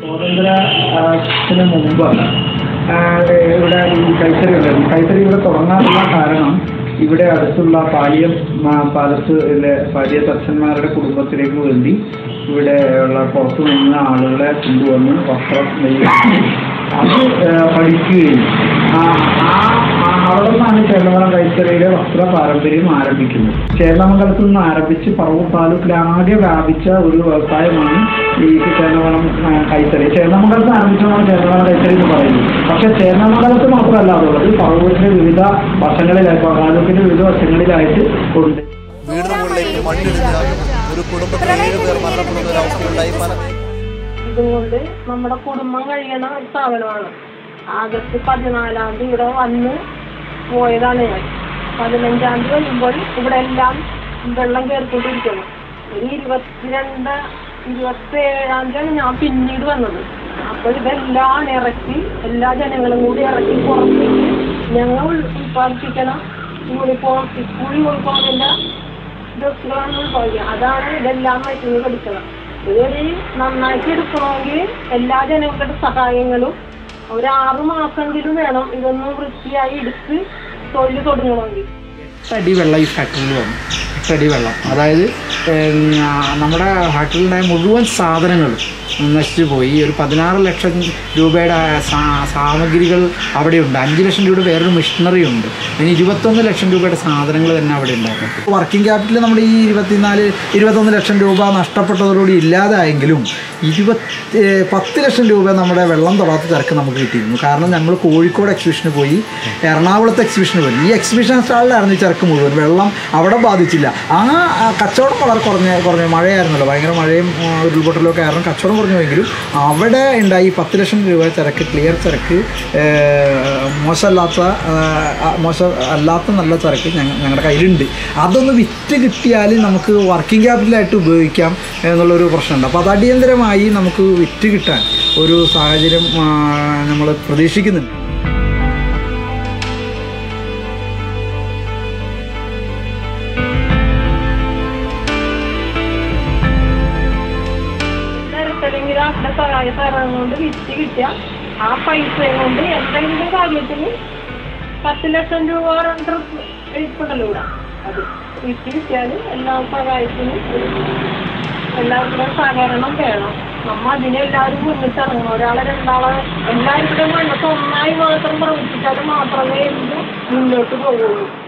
സ്വാതന്ത്ര്യത്തിന് മുമ്പ് ആ, ഇവിടെ ഈ കൈത്തറി ഉണ്ടായിരുന്നു കൈത്തറി ഇവിടെ തുടങ്ങാനുള്ള കാരണം ഇവിടെ അടുത്തുള്ള പാലിയം ആ, പാലത്തിലെ പാലിയ തച്ചന്മാരുടെ കുടുംബത്തിലേക്ക് വേണ്ടി ഇവിടെ ഉള്ള പുറത്തു നിന്ന് ആളുകളെ കൊണ്ടുവന്ന് വസ്ത്രം നെയ്യുകയും അത് ആ, പഠിക്കുകയും ആ ആ- ആ അവിടെ നിന്നാണ് ചേന്നമംഗലം കൈത്തറിയിലെ വസ്ത്ര പാരമ്പര്യം ആരംഭിക്കുന്നത് ചേന്നമംഗലത്ത് നിന്ന് ആരംഭിച്ച് പറവൂർ താലൂക്കിലാകെ വ്യാപിച്ച ഒരു വ്യവസായമാണ് ഈ ചേന്നമംഗലം ആ, കൈത്തറി ചേന്നമംഗലത്ത് ആരംഭിച്ചതാണ് ചേന്നമംഗലം കൈത്തറി എന്ന് പറയുന്നത് പക്ഷെ ചേന്നമംഗലത്ത് മാത്രമല്ല അതുള്ളത് പറവൂരിന്റെ വിവിധ വശങ്ങളിലായി താലൂക്കിന്റെ വിവിധ വശങ്ങളിലായിട്ട് ഉണ്ട് വീടിന് മുകളിലേക്ക് മണ്ണിടിഞ്ഞ ഒരു കുടുംബത്തിൽ ഏഴ് പേർ മരണപ്പെടുന്ന ഒരു അവസ്ഥയുണ്ടായി പല ഇതുകൊണ്ട് നമ്മുടെ കുടുംബം കഴിയണ ഒരു സ്ഥാപനമാണ് ആഗസ്റ്റ് പതിനാലാം തീയതി ഇവിടെ വന്ന് പോയതാണ് ഞാൻ പതിനഞ്ചാം തീയതി വരുമ്പോൾ ഇവിടെ എല്ലാം വെള്ളം കയറിക്കൊണ്ടിരിക്കുന്നു ഒരു ഇരുപത്തിരണ്ട് ഇരുപത്തി ഏഴാം തീയതിയാണ് ഞാൻ പിന്നീട് വന്നത് അപ്പോൾ ഇതെല്ലാം ഇറക്കി എല്ലാ ജനങ്ങളും കൂടി ഇറക്കി പുറത്തേക്ക് ഞങ്ങൾ ഉൽപ്പാദിപ്പിക്കണ യൂണിഫോം സ്കൂൾ യൂണിഫോമിന്റെ ഡ്രസ്സുകളാണ് ഉത്പാദിക്കുക അതാണ് ഇതെല്ലാം മറ്റുള്ള പഠിക്കണം ഇതൊരു നന്നാക്കി എടുക്കണമെങ്കിൽ എല്ലാ ജനങ്ങളുടെ സഹായങ്ങളും ഒരു ആറു മാസമെങ്കിലും വേണം ഇതൊന്ന് വൃത്തിയായി എടുത്ത് തൊഴിൽ തുടങ്ങണമെങ്കിൽ എട്ടടി വെള്ളം ഈ ഫാക്ടറിയിൽ വന്നു എട്ടടി വെള്ളം അതായത് ഏം, ആ, നമ്മുടെ ഫാക്ടറിയിലുണ്ടായ മുഴുവൻ സാധനങ്ങളും നശിച്ചു പോയി ഒരു പതിനാറ് ലക്ഷം രൂപയുടെ സാ- സാമഗ്രികൾ അവിടെയുണ്ട് അഞ്ച് ലക്ഷം രൂപയുടെ വേറൊരു മെഷീനറി ഉണ്ട് പിന്നെ ഇരുപത്തൊന്ന് ലക്ഷം രൂപയുടെ സാധനങ്ങൾ തന്നെ അവിടെ ഉണ്ടായിരുന്നു വർക്കിംഗ് ക്യാപിറ്റൽ നമ്മുടെ ഈ ഇരുപത്തിനാല് ഇരുപത്തൊന്ന് ലക്ഷം രൂപ നഷ്ടപ്പെട്ടതോടുകൂടി ഇല്ലാതായെങ്കിലും ഇരുപത്തി ഏഹ് പത്ത് ലക്ഷം രൂപ നമ്മുടെ വെള്ളം തൊടാത്ത തിരക്ക് നമുക്ക് കിട്ടിയിരുന്നു കാരണം ഞങ്ങൾ കോഴിക്കോട് എക്സിബിഷന് പോയി എറണാകുളത്ത് എക്സിബിഷന് പോയി ഈ എക്സിബിഷൻ സ്റ്റാളിലായിരുന്നു ഈ തിരക്ക് മുഴുവൻ വെള്ളം അവിടെ ബാധിച്ചില്ല ആ ആ കച്ചവടം വളരെ കുറഞ്ഞ കുറഞ്ഞ മഴയായിരുന്നല്ലോ ഭയങ്കര മഴയും ആ, ഉരുൾപൊട്ടലൊക്കെ കാരണം കച്ചവടം കുറഞ്ഞുവെങ്കിലും അവിടെ ഉണ്ടായി പത്ത് ലക്ഷം രൂപ തിരക്ക് ക്ലിയർ തിരക്ക് ഏഹ്, മോശമല്ലാത്ത ആ, മോശം അല്ലാത്ത നല്ല തിരക്ക് ഞങ്ങ ഞങ്ങളുടെ കയ്യിലുണ്ട് അതൊന്ന് വിറ്റ് കിട്ടിയാൽ നമുക്ക് വർക്കിംഗ് ക്യാപിറ്റലായിട്ട് ഉപയോഗിക്കാം എന്നുള്ളൊരു പ്രശ്നമുണ്ട് അപ്പോൾ അത് അടിയന്തരമായി നമുക്ക് വിറ്റ് കിട്ടാൻ ഒരു സാഹചര്യം നമ്മൾ പ്രതീക്ഷിക്കുന്നുണ്ട് എല്ലാവർക്കെങ്കിലും അവരുടെ സഹായ സഹകരണം കൊണ്ട് വിറ്റ് കിട്ടിയ ആ പൈസയും കൊണ്ട് എന്തെങ്കിലും കാര്യത്തിന് പത്ത് ലക്ഷം രൂപ ഡ്രസ് എഴുപ്പുണ്ടല്ലോ ഇവിടെ അത് വിറ്റ് കിട്ടിയാൽ എല്ലാ സഹായത്തിനും എല്ലാവരുടെയും സഹകരണം വേണം നമ്മ അതിനെല്ലാവരും മുന്നിട്ടിറങ്ങണം ഒരാളെ രണ്ടാളെ എല്ലാവരുടെയും മനസ്സ് ഒന്നായി മാത്രം പ്രവർത്തിച്ചാൽ മാത്രമേ ഇത് മുന്നോട്ട് പോകുള്ളൂ